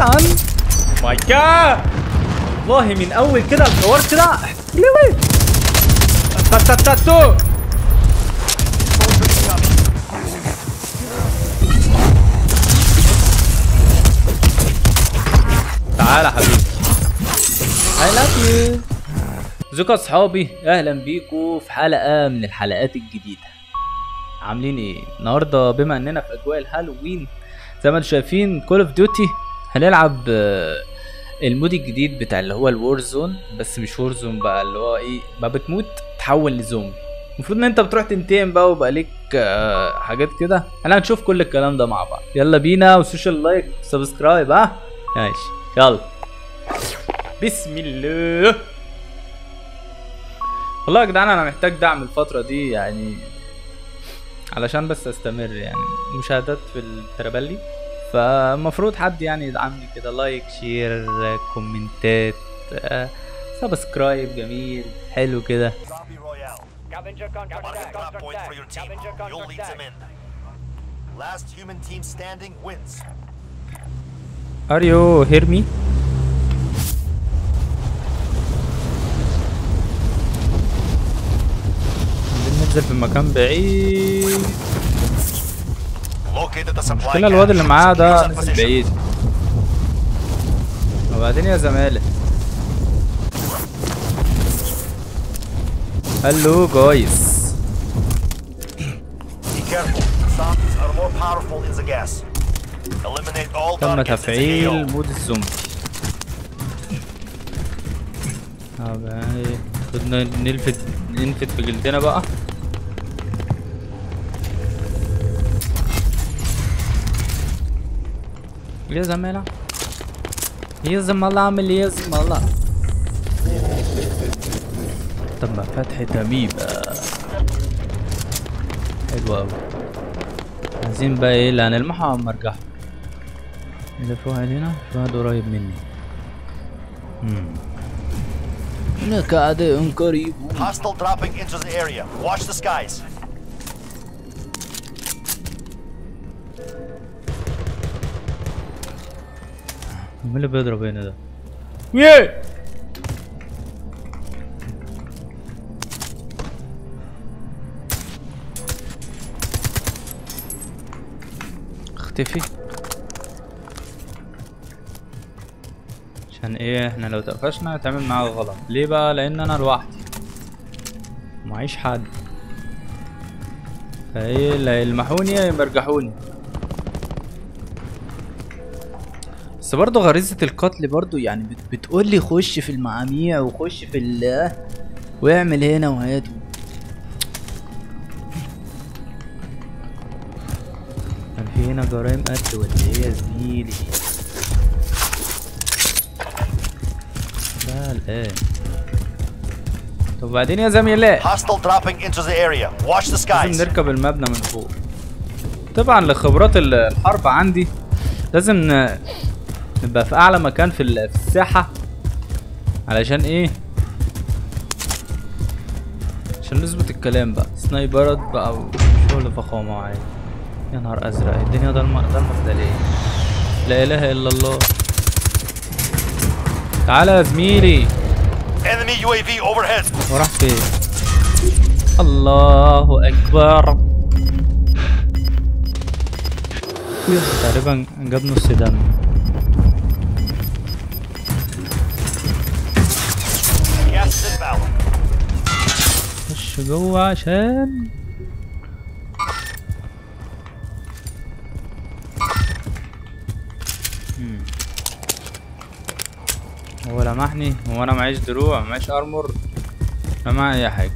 جدعان ماي جاد والله من اول كده الحوار كده ليه تاتاتاتو تعالى حبيبي I love you ازيكم يا اصحابي اهلا بيكم في حلقه من الحلقات الجديده عاملين ايه النهارده بما اننا في اجواء الهالوين زي ما انتم شايفين كول اوف ديوتي هنلعب آه، المود الجديد بتاع اللي هو الوور زون بس مش وور زون بقى اللي هو ايه ما بتموت تحول لزومبي المفروض ان انت بتروح تنتقم بقى وبقى ليك آه، حاجات كده انا هنشوف كل الكلام ده مع بعض يلا بينا وسوشيال لايك سبسكرايب ها ماشي يلا بسم الله والله يا جدعان انا محتاج دعم الفترة دي يعني علشان بس استمر يعني مشاهدات في الترابلي فالمفروض حد يعني يدعمني كده لايك شير كومنتات آه، سبسكرايب جميل حلو كده Zombie Royale. Scavenger contract Mark a tag. drop point for your team. Scavenger You'll lead contract them tag. in. Last human team standing wins. Are you hear me? ننزل في مكان بعيد Located the supply المشكلة الواد اللي cache. معاه ده Use that نزل position. بعيد وبعدين يا زمالة هلو جايز Be careful. Zombies are more powerful in the gas. Eliminate all تم targets in the تفعيل AO. مود الزومبي طب يعني بدنا نلفت ننفت في جلدنا بقى يا زميلة يا زميلة عامل ايه يا زميلة تم فتح تميمة حلو اوي عايزين بقى ايه اللي هنلمحه اما ارجعه اللي في واحد هنا في واحد قريب مني مم. هناك أعداء قريب Hostile dropping into the area. Watch the skies. مين اللي بيضرب هنا ده؟ يه اختفي عشان ايه احنا لو تقفشنا هتعمل معاك غلط ليه بقى لان انا لوحدي معيش حد فايه اللي هيلمحوني يمرجحوني بس برضه غريزة القتل برضه يعني بت بتقول لي خش في المعاميع وخش في ال واعمل هنا وهات كان في هنا جرائم قتل ولا ايه يا زميلي لا الآن طب وبعدين يا زميلي Hostile dropping into the area. Watch the لازم skies. نركب المبنى من فوق طبعا لخبرات ال- الحرب عندي لازم ن- نبقى في اعلى مكان في ال- في الساحة علشان ايه عشان نظبط الكلام بقى سنايبرات بقى وشغل فخامة عادي يا نهار ازرق الدنيا ضلمة ضلمة كده ليه لا اله الا الله تعالى يا زميلي Enemy UAV overhead. هو راح فين الله اكبر تقريبا جاب نص دم Gas is inbound. خش جوه عشان مم. هو لمحني هو انا معيش دروع معيش ارمور ما معي اي حاجه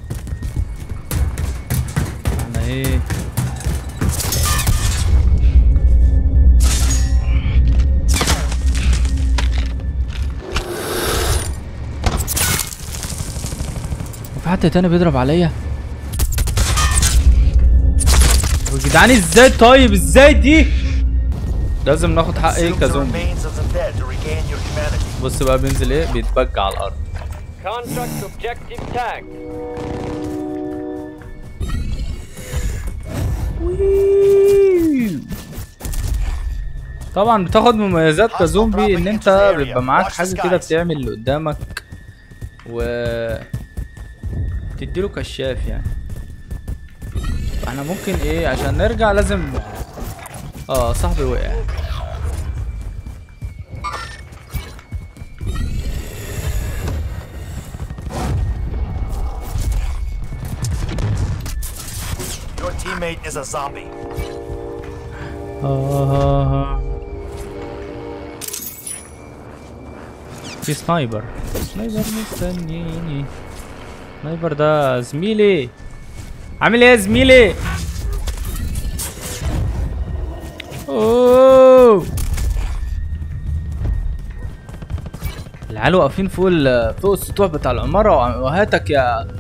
انا ايه وفي حد تاني بيضرب عليا يا جدعان ازاي طيب ازاي دي لازم ناخد حق ايه Consume the كزومبي remains of the dead to regain your humanity. بص بقى بينزل ايه بيتبجع على الارض Contract objective tag. طبعا بتاخد مميزات كزومبي ان انت بيبقى معاك حاجه كده بتعمل اللي قدامك و تديله كشاف يعني احنا ممكن ايه عشان نرجع لازم اه صاحبي وقع Your teammate is a zombie. آه. في سنايبر سنايبر مستنيني سنايبر ده زميلي عامل ايه يا زميلي اوه العيال واقفين فوق ال- فوق السطوح بتاع العمارة وع- وهاتك يا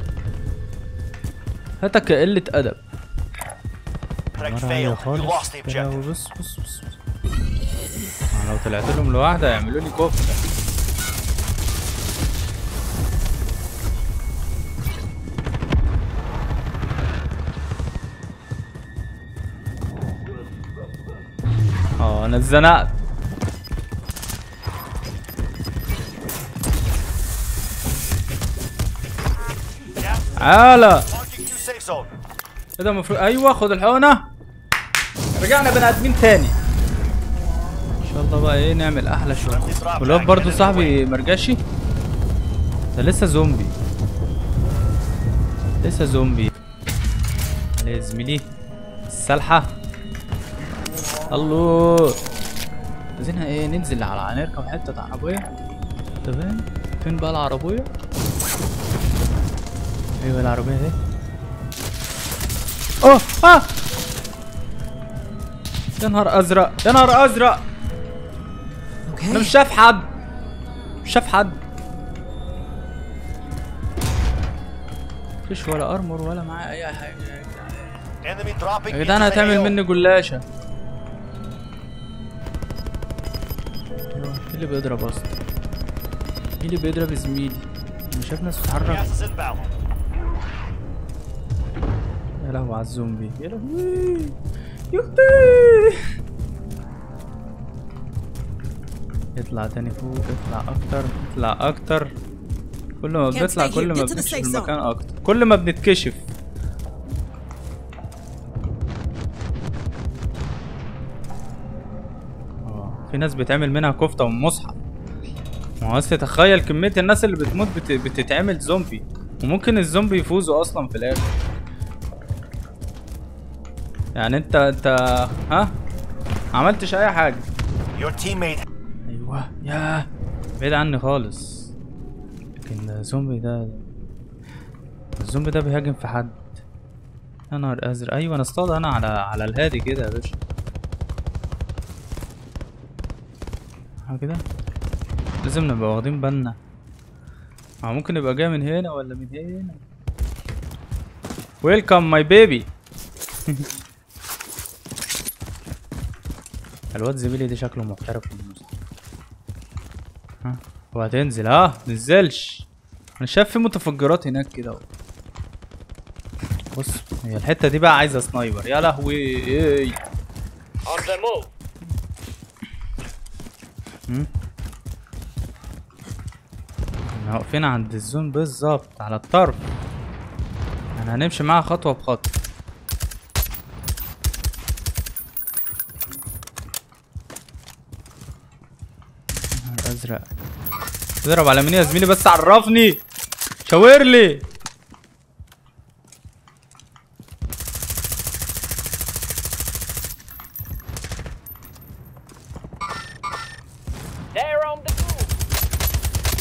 هاتك يا قلة أدب Threat مرة عالية failed. You خالص lost the يا objective. بص بص بص أنا لو طلعت لهم لوحدي هيعملوا لي كفتة اه انا اتزنقت Yeah. تعالى Marking new safe zone. ايه ده المفروض ايوه خد الحقنه رجعنا بني ادمين تاني ان شاء الله بقى ايه نعمل احلى شغل والواد برضه صاحبي مرجشي ده لسه زومبي لسه زومبي عليه يا زميلي السلحة الله عايزينها ايه ننزل على نركب حتة عربية تمام فين بقى العربية ايوه العربية اهي اوه اه يا نهار ازرق يا نهار ازرق انا مش شايف حد مش شايف حد مفيش ولا ارمر ولا معاه اي حاجه Enemy dropping يا جدعان into the هتعمل AO. مني جلاشه ايه اللي بيضرب اصلا ايه اللي بيضرب زميلي مش شايف ناس بتتحرك Gas is inbound. يا لهوي على الزومبي يا لهوي يا اختي اطلع تاني فوق اطلع اكتر اطلع اكتر كل ما Can't بنطلع stay كل here. ما Get to the بنكشف safe zone. المكان اكتر كل ما بنتكشف اه في ناس بتعمل منها كفتة ومصحف ما هو أصل تخيل كمية الناس اللي بتموت بت... بتتعمل زومبي وممكن الزومبي يفوزوا اصلا في الاخر يعني انت انت ها ما عملتش اي حاجه Your teammate ايوه يا بعيد عني خالص لكن الزومبي ده الزومبي ده بيهاجم في حد يا نهار ازرق ايوه انا اصطاد انا على على الهادي كده يا باشا ها كده لازم نبقى واخدين بالنا اه ممكن يبقى جاي من هنا ولا من هنا ويلكم ماي بيبي الواد زميلي ده شكله محترف في الموسيقى ها هو هتنزل ها نزلش انا شايف في متفجرات هناك كده اهو. بص هي الحته دي بقى عايزه سنايبر يا لهوي إيه. On the move. احنا واقفين عند الزون بالظبط على الطرف احنا هنمشي معاها خطوه بخطوه نهار ازرق تضرب على مين يا زميلي بس عرفني شاور لي They're on the move.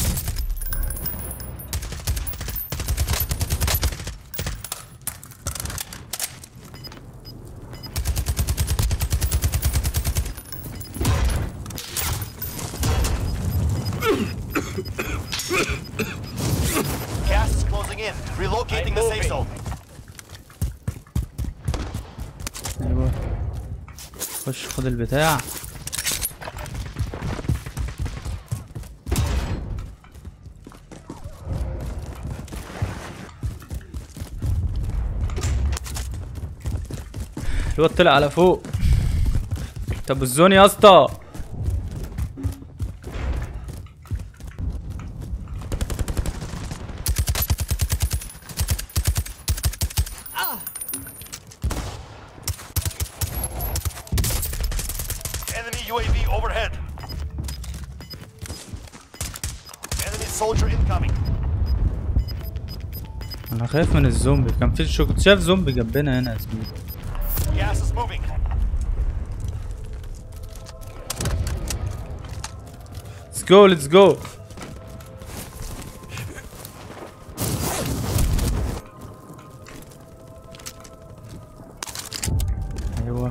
gas is closing in. Relocating the safe zone. ايوه خش خد البتاع الواد طلع على فوق طب الزون يا اسطى Enemy UAV overhead. Enemy soldier incoming. انا خايف من الزومبي كان في شو كنت شايف زومبي جنبنا هنا يا زميلي Gas is moving. Let's go let's go ايوه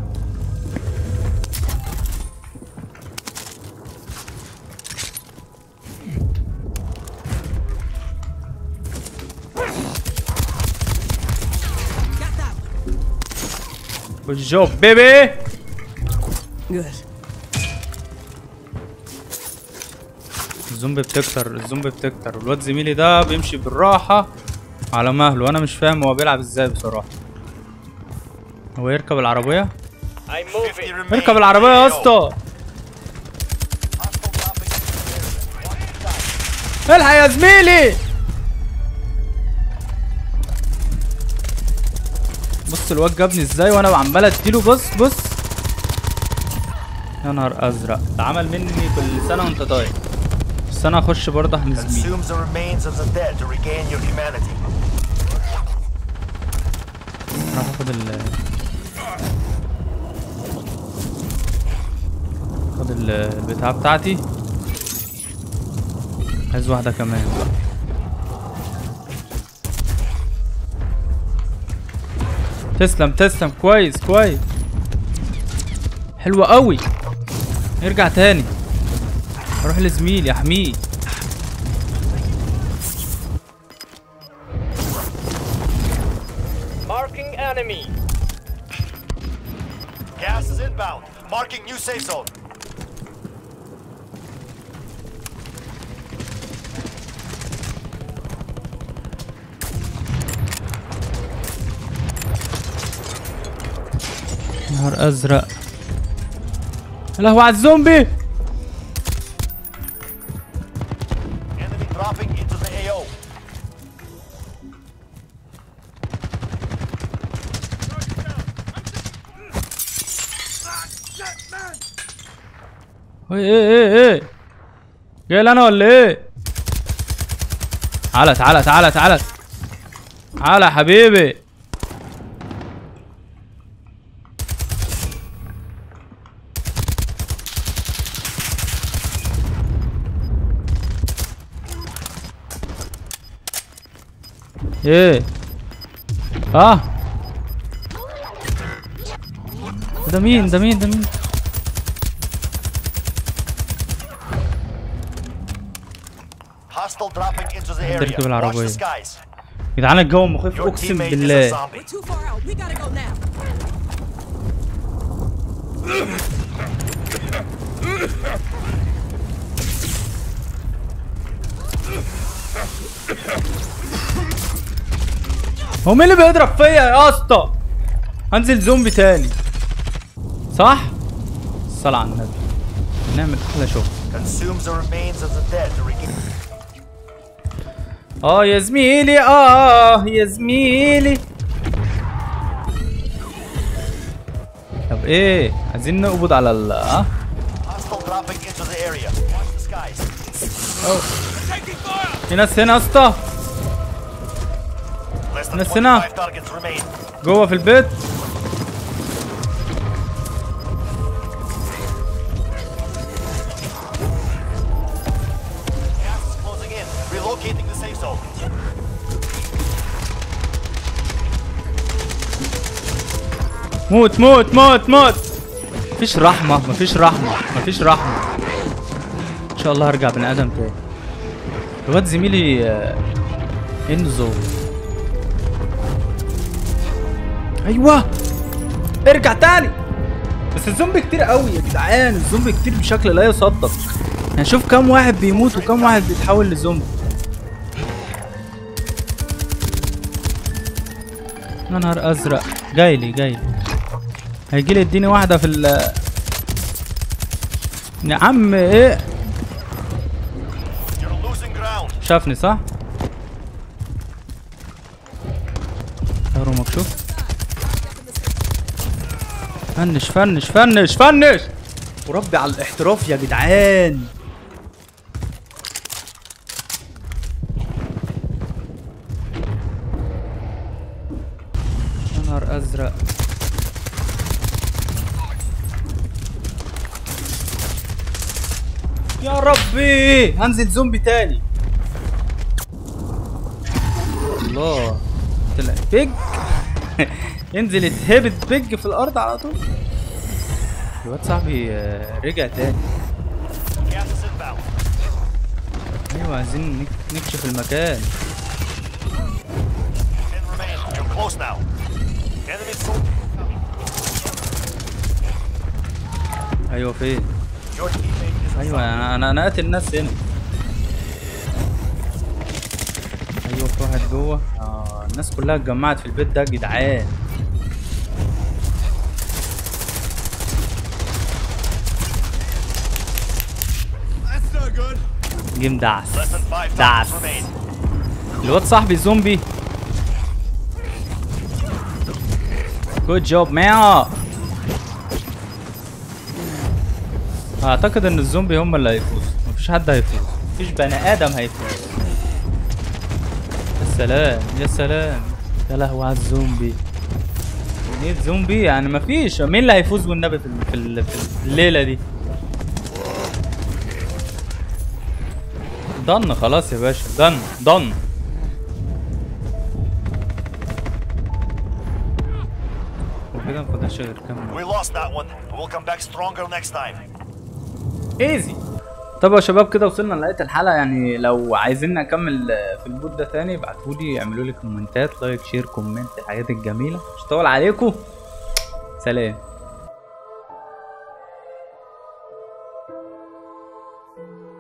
Good job baby Good. الزومبي بتكتر الزومبي بتكتر والواد زميلي ده بيمشي بالراحة على مهله وانا مش فاهم هو بيلعب ازاي بصراحة هو يركب العربية I'm 50 moving. remain. اركب العربية يا AO. اسطى Hostile dropping into the area. Watch the sky. الحق يا زميلي بص الواد جابني ازاي وانا عمال اديله بص بص يا نهار ازرق ده عمل مني كل سنة وانت طاير بس انا اخش برضه احمي زميلي Consumes the remains of the dead to regain your humanity. راح اخد ال خد ال- البتاعة بتاعتي عايز واحدة كمان بقى تسلم تسلم كويس كويس حلوة قوي ارجع تاني اروح لزميلي احميه Marking enemy. Gas is inbound. Marking new safe zone. نهار ازرق يا لهوي على الزومبي Enemy dropping into the AO. ايه ايه ايه ايه جاي لي انا ولا ايه تعالى تعالى تعالى تعالى تعالى يا حبيبي ايه اه ده مين ده مين ده مين Hostile dropping into the عندك area. Watch بالعربية. the skies. يا جدعان الجو مخيف Your اقسم teammate is a بالله zombie. We're too far out. We gotta go now. هو مين اللي بيضرب فيا يا اسطى هنزل زومبي تاني صح الصلاة على النبي نعمل احلى شغل Consumes the remains of the dead to regain. اه يا زميلي اه يا زميلي طب ايه عايزين نقبض على ال اه Hostile dropping into the area. Watch the skies. في ناس هنا يا اسطى Less than Listen up. 25 targets remain. جوه في البيت Gas is closing in. Relocating the safe zone. موت موت موت موت مفيش رحمة مفيش رحمة مفيش رحمة ان شاء الله هرجع بني ادم تاني الواد زميلي آه، انزو ايوه ارجع تاني بس الزومبي كتير قوي يا جدعان الزومبي كتير بشكل لا يصدق يعني شوف كام واحد بيموت وكام واحد بيتحول لزومبي يا نهار ازرق جاي لي جاي لي هيجي لي اديني واحده في ال يا عم ايه You're losing ground. شافني صح ظهره مكشوف فنش فنش فنش فنش وربي على الاحتراف يا جدعان يا نهار ازرق يا ربي هنزل زومبي تاني الله طلع بيج ينزل يتهبط بيج في الارض على طول الواد صاحبي آه، رجع تاني Gas is inbound. ايوه عايزين نك- نكشف المكان 10 remain. You're close now. Enemy soon. ايوه فين Your teammate is ايوه انا انا انا قاتل الناس هنا ايوه في واحد جوه اه الناس كلها اتجمعت في البيت ده يا جدعان جيم دعس less than five دعس targets remain. الواد صاحبي زومبي جود جوب مان اعتقد ان الزومبي هم اللي هيفوزوا مفيش حد هيفوز مفيش بني ادم هيفوز يا سلام يا سلام يا لهوي على الزومبي كمية زومبي يعني مفيش مين اللي هيفوز والنبي في ال- في ال- في الليلة دي ضن خلاص يا باشا ضن ضن وكده مفضلش غير كام We lost that one. We'll come back stronger next time. ايزي طب يا شباب كده وصلنا لنهايه الحلقه يعني لو عايزين نكمل في البوت ده تاني ابعتولي اعملوا لي كومنتات لايك شير كومنت الحاجات الجميله مش هطول عليكم سلام